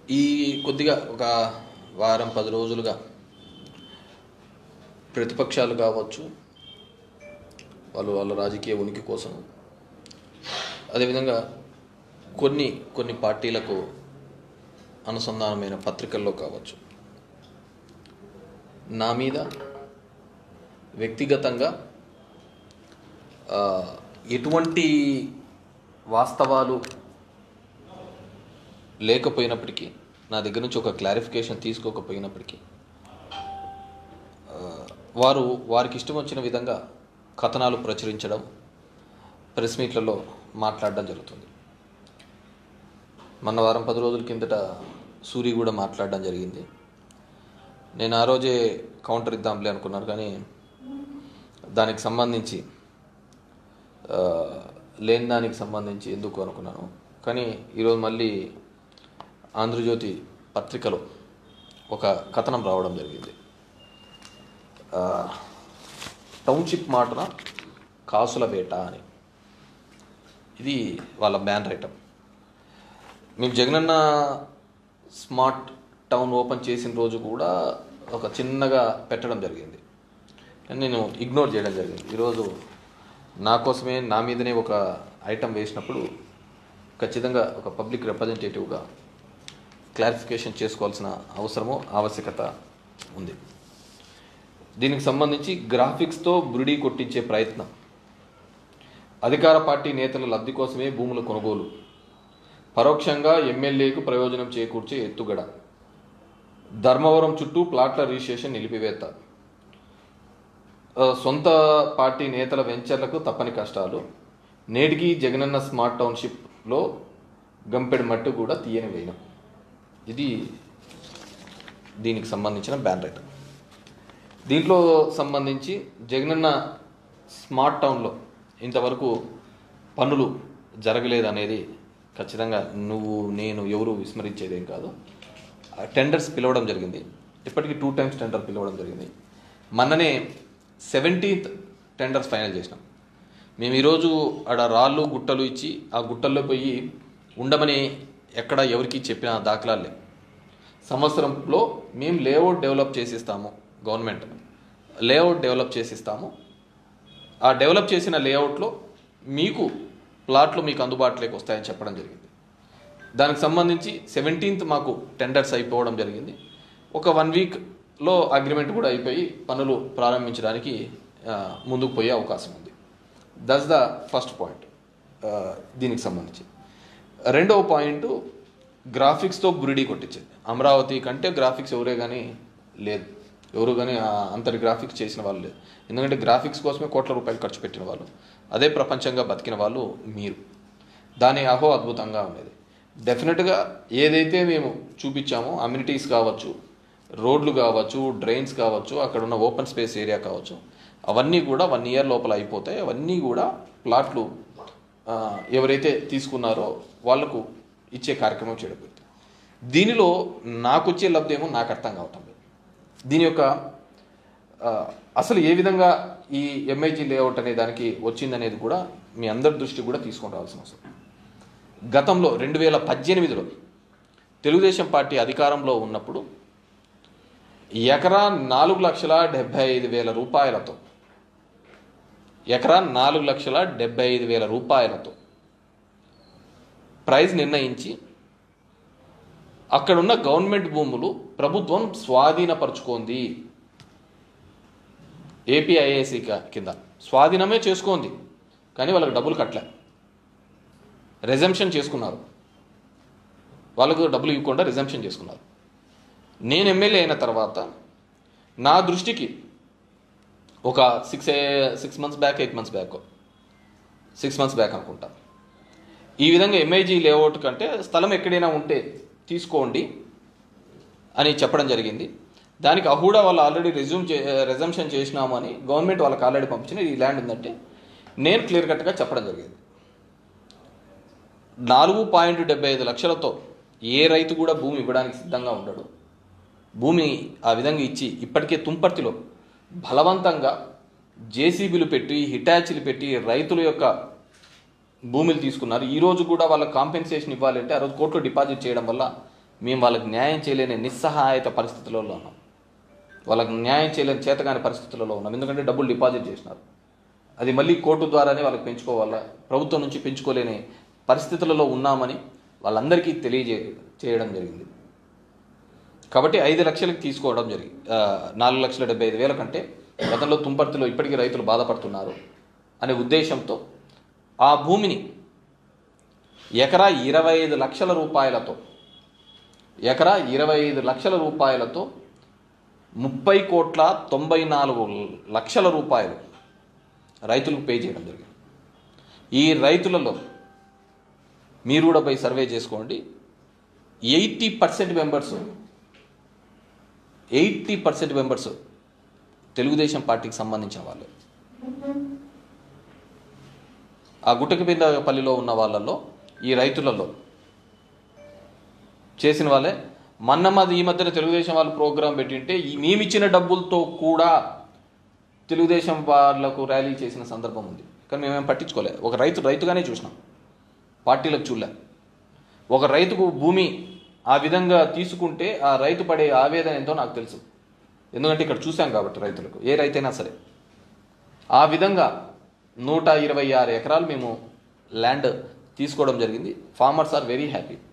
ఈ కొద్దిగా ఒక వారం పది రోజులుగా ప్రతిపక్షాలు కావచ్చు వాళ్ళు వాళ్ళ రాజకీయ ఉనికి కోసం అదేవిధంగా కొన్ని కొన్ని పార్టీలకు అనుసంధానమైన పత్రికల్లో కావచ్చు నా మీద వ్యక్తిగతంగా ఆ, ఎటువంటి వాస్తవాలు లేకపోయినప్పటికీ నా దగ్గర నుంచి ఒక క్లారిఫికేషన్ తీసుకోకపోయినప్పటికీ ఆ, వారు వారికి ఇష్టం వచ్చిన విధంగా కథనాలు ప్రచురించడం ప్రెస్ మీట్లలో మాట్లాడడం జరుగుతుంది మొన్న వారం పది రోజుల కిందట సూరి కూడా మాట్లాడడం జరిగింది నేను ఆ రోజే కౌంటర్ ఇద్దాంలే అనుకున్నాను కానీ దానికి సంబంధించి ఆ, లేని దానికి సంబంధించి ఎందుకు అనుకున్నాను కానీ ఈరోజు మళ్ళీ ఆంధ్రజ్యోతి పత్రికలో ఒక కథనం రావడం జరిగింది ఆ, టౌన్షిప్ మాటన కాసుల వేట అని ఇది వాళ్ళ బ్యాన్ ఐటమ్ మేము జగనన్న స్మార్ట్ టౌన్ ఓపెన్ చేసిన రోజు కూడా ఒక చిన్నగా పెట్టడం జరిగింది కానీ నేను ఇగ్నోర్ చేయడం జరిగింది ఈరోజు నా కోసమే నా మీదనే ఒక ఐటమ్ వేసినప్పుడు ఖచ్చితంగా ఒక పబ్లిక్ రిప్రజెంటేటివ్గా క్లారిఫికేషన్ చేసుకోవాల్సిన అవసరము ఆవశ్యకత ఉంది దీనికి సంబంధించి గ్రాఫిక్స్తో బురిడీ కొట్టించే ప్రయత్నం అధికార పార్టీ నేతల లబ్ధి కోసమే భూముల కొనుగోలు పరోక్షంగా ఎమ్మెల్యేకు ప్రయోజనం చేకూర్చే ఎత్తుగడ ధర్మవరం చుట్టూ ప్లాట్ల రిజిస్ట్రేషన్ నిలిపివేత ఆ, సొంత పార్టీ నేతల వెంచర్లకు తప్పని కష్టాలు నేటికి జగనన్న స్మార్ట్ టౌన్షిప్లో గంపెడు మట్టు కూడా తీయని వేయడం ఇది దీనికి సంబంధించిన బ్యాన్ రైట్ దీంట్లో సంబంధించి జగనన్న స్మార్ట్ టౌన్లో ఇంతవరకు పనులు జరగలేదనేది ఖచ్చితంగా నువ్వు నేను ఎవరు విస్మరించేదేం కాదు ఆ టెండర్స్ పిలవడం జరిగింది ఇప్పటికీ టూ టైమ్స్ టెండర్ పిలవడం జరిగింది మొన్ననే సెవెంటీన్త్ టెండర్స్ ఫైనల్ చేసినాం మేము ఈరోజు ఆడ రాళ్ళు గుట్టలు ఇచ్చి ఆ గుట్టల్లో పోయి ఉండమని ఎక్కడ ఎవరికి చెప్పిన దాఖలాలు లేవు సంవత్సరంలో మేము లేఅవుట్ డెవలప్ చేసిస్తాము గవర్నమెంట్ లేఅవుట్ డెవలప్ చేసిస్తాము ఆ డెవలప్ చేసిన లేఅవుట్లో మీకు ప్లాట్లు మీకు అందుబాటులోకి వస్తాయని చెప్పడం జరిగింది దానికి సంబంధించి సెవెంటీన్త్ మాకు టెండర్స్ అయిపోవడం జరిగింది ఒక వన్ వీక్లో అగ్రిమెంట్ కూడా అయిపోయి పనులు ప్రారంభించడానికి ఆ, ముందుకు పోయే అవకాశం ఉంది దట్స్ ద ఫస్ట్ పాయింట్ దీనికి సంబంధించి రెండవ పాయింట్ గ్రాఫిక్స్తో బురిడి కొట్టించింది అమరావతి కంటే గ్రాఫిక్స్ ఎవరే కానీ లేదు ఎవరు కానీ ఆ అంతటి గ్రాఫిక్స్ చేసిన వాళ్ళు లేదు ఎందుకంటే గ్రాఫిక్స్ కోసమే కోట్ల రూపాయలు ఖర్చు పెట్టిన వాళ్ళు అదే ప్రపంచంగా బతికిన వాళ్ళు మీరు దాని అహో అద్భుతంగా ఉండేది డెఫినెట్గా ఏదైతే మేము చూపించామో అమ్యూనిటీస్ కావచ్చు రోడ్లు కావచ్చు డ్రైన్స్ కావచ్చు అక్కడ ఉన్న ఓపెన్ స్పేస్ ఏరియా కావచ్చు అవన్నీ కూడా వన్ ఇయర్ లోపల అయిపోతాయి అవన్నీ కూడా ప్లాట్లు ఆ, ఎవరైతే తీసుకున్నారో వాళ్లకు ఇచ్చే కార్యక్రమం చేయడం దీనిలో నాకు వచ్చే లబ్ధి ఏమో నాకు అర్థం కావటం లేదు దీని యొక్క ఆ, అసలు ఏ విధంగా ఈ ఎంఐజీ లేఅవుట్ అనే దానికి వచ్చిందనేది కూడా మీ అందరి దృష్టి కూడా తీసుకొని రావాల్సిన అవసరం గతంలో రెండు వేల పద్దెనిమిదిలో తెలుగుదేశం పార్టీ అధికారంలో ఉన్నప్పుడు ఎకరా నాలుగు లక్షల డెబ్బై ఐదు వేల రూపాయలతో ఎకరా నాలుగు లక్షల డెబ్బై ఐదు వేల రూపాయలతో ప్రైజ్ నిర్ణయించి అక్కడున్న గవర్నమెంట్ భూములు ప్రభుత్వం స్వాధీనపరుచుకోంది ఏపీఐఏసీ కింద స్వాధీనమే చేసుకోంది కానీ వాళ్ళకి డబ్బులు కట్టలే రెజంప్షన్ చేసుకున్నారు వాళ్ళకు డబ్బులు ఇవ్వకుండా రిజంప్షన్ చేసుకున్నారు నేను ఎమ్మెల్యే అయిన తర్వాత నా దృష్టికి ఒక six six months back eight months back six months back అనుకుంటా ఈ విధంగా ఎంఐజీ లేఅవుట్ కంటే స్థలం ఎక్కడైనా ఉంటే తీసుకోండి అని చెప్పడం జరిగింది దానికి అహూడా వాళ్ళు ఆల్రెడీ రెజ్యూమ్ చే రెజంప్షన్ చేసినాము అని గవర్నమెంట్ వాళ్ళకి ఆల్రెడీ పంపించిన ఈ ల్యాండ్ ఉందంటే నేను క్లియర్ కట్గా చెప్పడం జరిగింది నాలుగు పాయింట్ డెబ్బై ఐదు లక్షలతో ఏ రైతు కూడా భూమి ఇవ్వడానికి సిద్ధంగా ఉండడు భూమి ఆ విధంగా ఇచ్చి ఇప్పటికే తుంపర్తిలో బలవంతంగా జేసీబీలు పెట్టి హిటాచీలు పెట్టి రైతుల యొక్క భూములు తీసుకున్నారు ఈ రోజు కూడా వాళ్ళకి కాంపెన్సేషన్ ఇవ్వాలంటే ఆ రోజు కోర్టులో డిపాజిట్ చేయడం వల్ల మేము వాళ్ళకి న్యాయం చేయలేని నిస్సహాయత పరిస్థితులలో ఉన్నాం వాళ్ళకి న్యాయం చేయలేని చేతకాని పరిస్థితులలో ఉన్నాం ఎందుకంటే డబ్బులు డిపాజిట్ చేసినారు అది మళ్ళీ కోర్టు ద్వారానే వాళ్ళకి పెంచుకోవాలా ప్రభుత్వం నుంచి పెంచుకోలేని పరిస్థితులలో ఉన్నామని వాళ్ళందరికీ తెలియజే చేయడం జరిగింది కాబట్టి ఐదు లక్షలకు తీసుకోవడం జరిగి ఆ, నాలుగు లక్షల డెబ్బై ఐదు వేల కంటే గతంలో తుంపర్తిలో ఇప్పటికీ రైతులు బాధపడుతున్నారు అనే ఉద్దేశంతో ఆ భూమిని ఎకరా ఇరవై ఐదు లక్షల రూపాయలతో ఎకరా ఇరవై ఐదు లక్షల రూపాయలతో ముప్పై కోట్ల తొంభై నాలుగు లక్షల రూపాయలు రైతులకు పే చేయడం జరిగింది ఈ రైతులలో మీరు కూడా పోయి సర్వే చేసుకోండి eighty percent members eighty percent members Telugu Desam పార్టీకి సంబంధించిన వాళ్ళు ఆ గుట్టకిపిందపల్లిలో ఉన్న వాళ్ళల్లో ఈ రైతులలో చేసిన వాళ్ళే మన్నమ్మది ఈ మధ్యన తెలుగుదేశం వాళ్ళు ప్రోగ్రాం పెట్టింటే ఈ మేమిచ్చిన డబ్బులతో కూడా తెలుగుదేశం వాళ్ళకు ర్యాలీ చేసిన సందర్భం ఉంది కానీ మేమేం పట్టించుకోలే ఒక రైతు రైతుగానే చూసినాం పార్టీలకు చూడలే ఒక రైతుకు భూమి ఆ విధంగా తీసుకుంటే ఆ రైతు పడే ఆవేదన ఎంతో నాకు తెలుసు ఎందుకంటే ఇక్కడ చూశాం కాబట్టి రైతులకు ఏ రైతైనా సరే ఆ విధంగా నూట ఇరవై ఆరు ఎకరాలు మేము ల్యాండ్ తీసుకోవడం జరిగింది ఫార్మర్స్ ఆర్ వెరీ హ్యాపీ